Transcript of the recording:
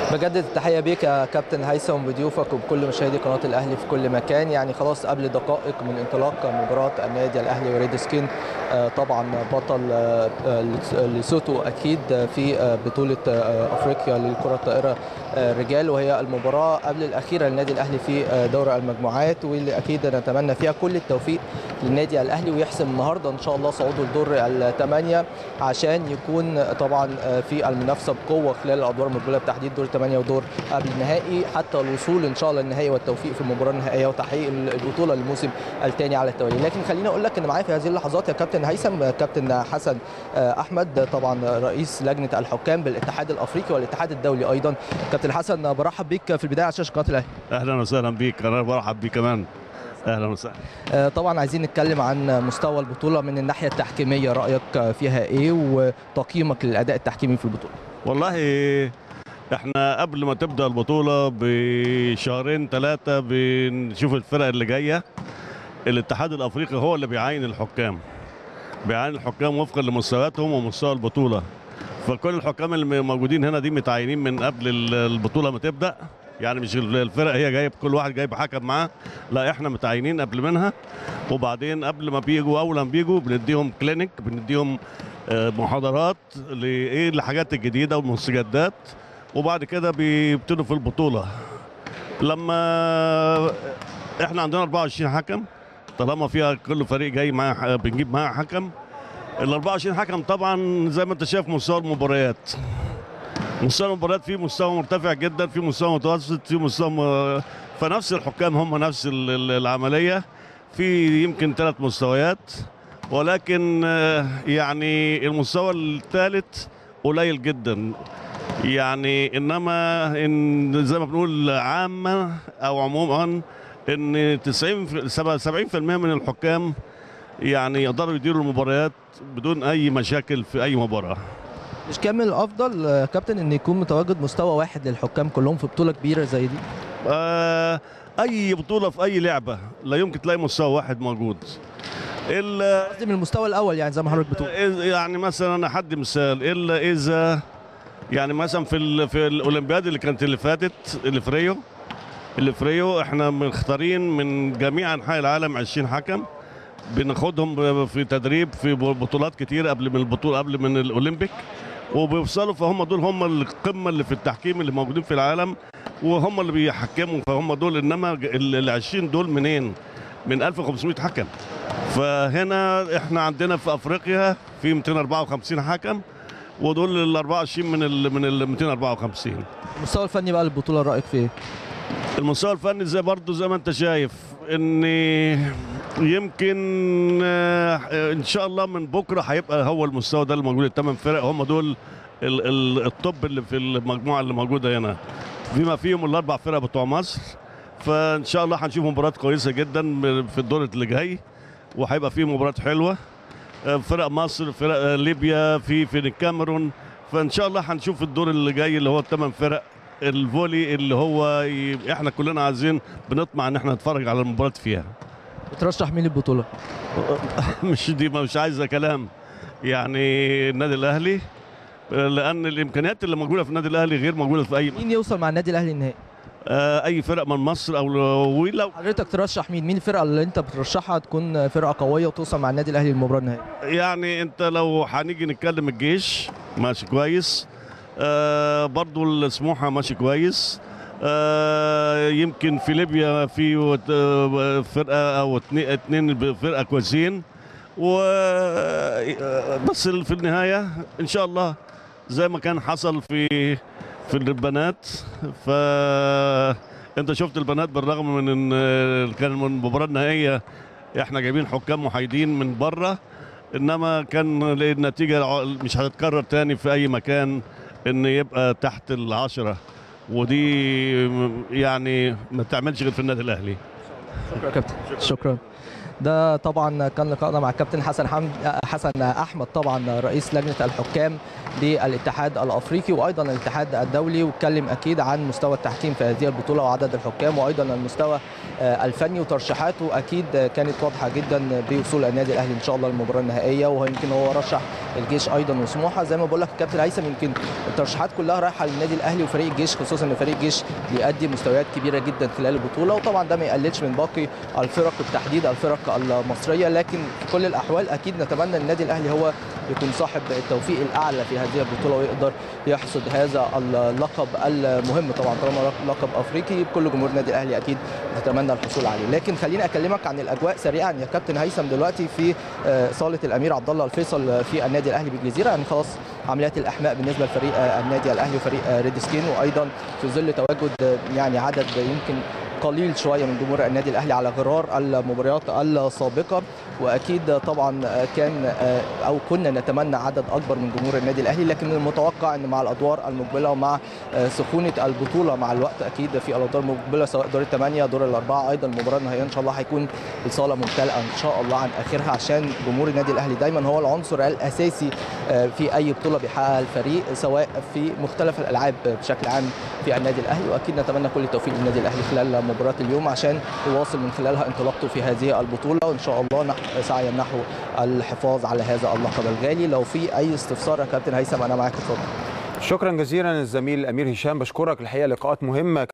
بجدد التحيه بيك يا كابتن هيثم وبضيوفك وبكل مشاهدي قناه الاهلي في كل مكان يعني خلاص قبل دقائق من انطلاق مباراه النادي الاهلي وريد سكين طبعا بطل لسوتو اكيد في بطوله افريقيا للكره الطائره رجال وهي المباراه قبل الاخيره للنادي الاهلي في دوري المجموعات واللي اكيد نتمنى فيها كل التوفيق للنادي الاهلي ويحسم النهارده ان شاء الله صعوده لدور الثمانيه عشان يكون طبعا في المنافسه بقوه خلال الادوار المقبله بتحديد دور الثمانيه ودور قبل النهائي حتى الوصول ان شاء الله للنهائي والتوفيق في المباراه النهائيه وتحقيق البطوله للموسم الثاني على التوالي لكن خليني اقول لك ان معايا في هذه اللحظات يا كابتن هيثم كابتن حسن احمد طبعا رئيس لجنه الحكام بالاتحاد الافريقي والاتحاد الدولي ايضا كابتن حسن برحب بيك في البدايه على شاشه قناه الاهلي اهلا وسهلا بيك انا برحب بيك كمان اهلا وسهلا طبعا عايزين نتكلم عن مستوى البطوله من الناحيه التحكيميه رايك فيها ايه وتقييمك للاداء التحكيمي في البطوله والله احنا قبل ما تبدا البطوله بشهرين ثلاثه بنشوف الفرق اللي جايه الاتحاد الافريقي هو اللي بيعين الحكام بيعين الحكام وفقا لمستوياتهم ومستوى البطوله فكل الحكام اللي موجودين هنا دي متعينين من قبل البطوله ما تبدا يعني مش الفرق هي جايب كل واحد جايب حكم معاه لا احنا متعينين قبل منها وبعدين قبل ما بيجوا اول ما بيجوا بنديهم كلينيك بنديهم محاضرات لايه الحاجات الجديده والمستجدات وبعد كده بيبتدوا في البطوله لما احنا عندنا 24 حكم طالما فيها كل فريق جاي معاه بنجيب معاه حكم ال 24 حكم طبعا زي ما انت شايف مستوى المباريات مستوى المباريات فيه مستوى مرتفع جدا في مستوى متوسط في مستوى م... فنفس الحكام هم نفس العمليه في يمكن ثلاث مستويات ولكن يعني المستوى الثالث قليل جدا يعني انما ان زي ما بنقول عامه او عموما ان 90 70% من الحكام يعني يقدروا يديروا المباريات بدون اي مشاكل في اي مباراه مش كان من الافضل كابتن ان يكون متواجد مستوى واحد للحكام كلهم في بطوله كبيره زي دي آه اي بطوله في اي لعبه لا يمكن تلاقي مستوى واحد موجود قصدي من المستوى الاول يعني زي ما حضرتك بتقول يعني مثلا حد مثال الا اذا يعني مثلا في في الاولمبياد اللي كانت اللي فاتت اللي في ريو اللي في ريو احنا مختارين من جميع انحاء العالم 20 حكم بناخدهم في تدريب في بطولات كتير قبل من البطوله قبل من الاولمبيك وبيوصلوا فهم دول هم القمه اللي في التحكيم اللي موجودين في العالم وهم اللي بيحكموا فهم دول انما ال 20 دول منين؟ من 1500 حكم فهنا احنا عندنا في افريقيا في 254 حكم ودول ال 24 من ال من ال 254 المستوى الفني بقى للبطوله رايك في ايه؟ المستوى الفني زي برضه زي ما انت شايف ان يمكن ان شاء الله من بكره هيبقى هو المستوى ده اللي موجود الثمان فرق هم دول الطب اللي في المجموعه اللي موجوده هنا بما فيهم الاربع فرق بتوع مصر فان شاء الله هنشوف مباريات كويسه جدا في الدور اللي جاي وهيبقى فيه مباريات حلوه فرق مصر فرق ليبيا في في الكاميرون فان شاء الله هنشوف الدور اللي جاي اللي هو الثمان فرق الفولي اللي هو ي... احنا كلنا عايزين بنطمع ان احنا نتفرج على المباراه فيها بترشح مين البطوله مش دي مش عايزه كلام يعني النادي الاهلي لان الامكانيات اللي موجوده في النادي الاهلي غير موجوده في اي مين يوصل مع النادي الاهلي النهائي آه اي فرق من مصر او ولو حضرتك ترشح مين مين الفرقه اللي انت بترشحها تكون فرقه قويه وتوصل مع النادي الاهلي للمباراه النهائيه يعني انت لو هنيجي نتكلم الجيش ماشي كويس آه برضو السموحه ماشي كويس آه يمكن في ليبيا في فرقه او اثنين فرقه كويسين و بس في النهايه ان شاء الله زي ما كان حصل في في البنات ف انت شفت البنات بالرغم من ان كان المباراه النهائيه احنا جايبين حكام محايدين من بره انما كان النتيجه مش هتتكرر تاني في اي مكان ان يبقى تحت العشره ودي يعني ما تعملش غير في النادي الاهلي شكرا كابتن شكرا ده طبعا كان لقائنا مع الكابتن حسن حمد حسن احمد طبعا رئيس لجنه الحكام للاتحاد الافريقي وايضا الاتحاد الدولي واتكلم اكيد عن مستوى التحكيم في هذه البطوله وعدد الحكام وايضا المستوى الفني وترشيحاته اكيد كانت واضحه جدا بوصول النادي الاهلي ان شاء الله للمباراه النهائيه ويمكن هو رشح الجيش ايضا وسموحه زي ما بقول لك الكابتن هيثم يمكن الترشيحات كلها رايحه للنادي الاهلي وفريق الجيش خصوصا ان فريق الجيش بيقدم مستويات كبيره جدا خلال البطوله وطبعا ده ما يقللش من باقي الفرق بالتحديد الفرق المصريه لكن في كل الاحوال اكيد نتمنى النادي الاهلي هو يكون صاحب التوفيق الاعلى في هذه البطوله ويقدر يحصد هذا اللقب المهم طبعا طالما لقب افريقي كل جمهور النادي الاهلي اكيد نتمنى الحصول عليه لكن خليني اكلمك عن الاجواء سريعا يا كابتن هيثم دلوقتي في صاله الامير عبد الله الفيصل في النادي الاهلي بالجزيره يعني خلاص عمليات الاحماء بالنسبه لفريق النادي الاهلي وفريق ريد سكين وايضا في ظل تواجد يعني عدد يمكن قليل شويه من جمهور النادي الاهلي على غرار المباريات السابقه واكيد طبعا كان او كنا نتمنى عدد اكبر من جمهور النادي الاهلي لكن المتوقع ان مع الادوار المقبله ومع سخونه البطوله مع الوقت اكيد في الادوار المقبله سواء دور الثمانيه دور الاربعه ايضا المباراه النهائيه ان شاء الله هيكون الصاله ممتلئه ان شاء الله عن اخرها عشان جمهور النادي الاهلي دايما هو العنصر الاساسي في اي بطوله بيحققها الفريق سواء في مختلف الالعاب بشكل عام في النادي الاهلي واكيد نتمنى كل التوفيق للنادي الاهلي خلال مباراه اليوم عشان يواصل من خلالها انطلاقته في هذه البطوله وان شاء الله نحو سعيا نحو الحفاظ على هذا اللقب الغالي لو في اي استفسار يا كابتن هيثم انا معاك اتفضل شكرا جزيلا الزميل امير هشام بشكرك الحقيقه لقاءات مهمه